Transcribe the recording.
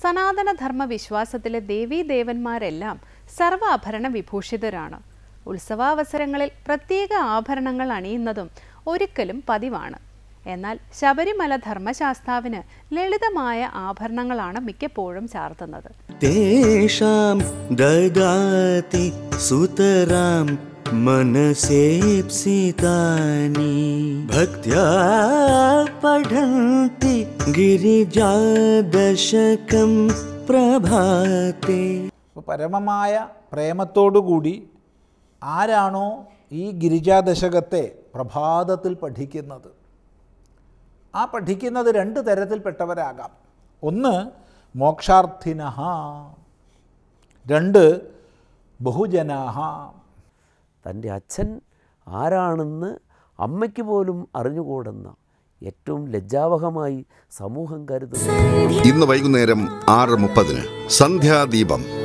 സനാതനധർമ്മ വിശ്വാസത്തിലെ ദേവീദേവന്മാരെല്ലാം സർവ്വ ആഭരണ വിഭൂഷിതരാണ് ഉത്സവാവസരങ്ങളിൽ പ്രത്യേക ആഭരണങ്ങൾ അണിയുന്നതും ഒരിക്കലും പതിവാണ് എന്നാൽ ശബരിമല ധർമ്മശാസ്താവിന് ലളിതമായ ആഭരണങ്ങളാണ് മിക്കപ്പോഴും ചാർത്തുന്നത് तेषां ददाति सुतरां मनसेप्सितानि भक्त्या पठन्ति गिरिजादशकं प्रभाते അപ്പോൾ പരമമായ പ്രേമത്തോടുകൂടി ആരാണോ ഈ ഗിരിജാദശകത്തെ പ്രഭാതത്തിൽ പഠിക്കുന്നത് ആ പഠിക്കുന്നത് രണ്ട് തരത്തിൽപ്പെട്ടവരാകാം ഒന്ന് മോക്ഷാർത്ഥിനഃ രണ്ട് ബഹുജനാഹ തൻ്റെ അച്ഛൻ ആരാണെന്ന് അമ്മയ്ക്ക് പോലും അറിഞ്ഞുകൂടുന്ന ഏറ്റവും ലജ്ജാവഹമായി സമൂഹം കരുതുന്നു ഇന്ന് വൈകുന്നേരം ആറ് മുപ്പതിന് സന്ധ്യാദീപം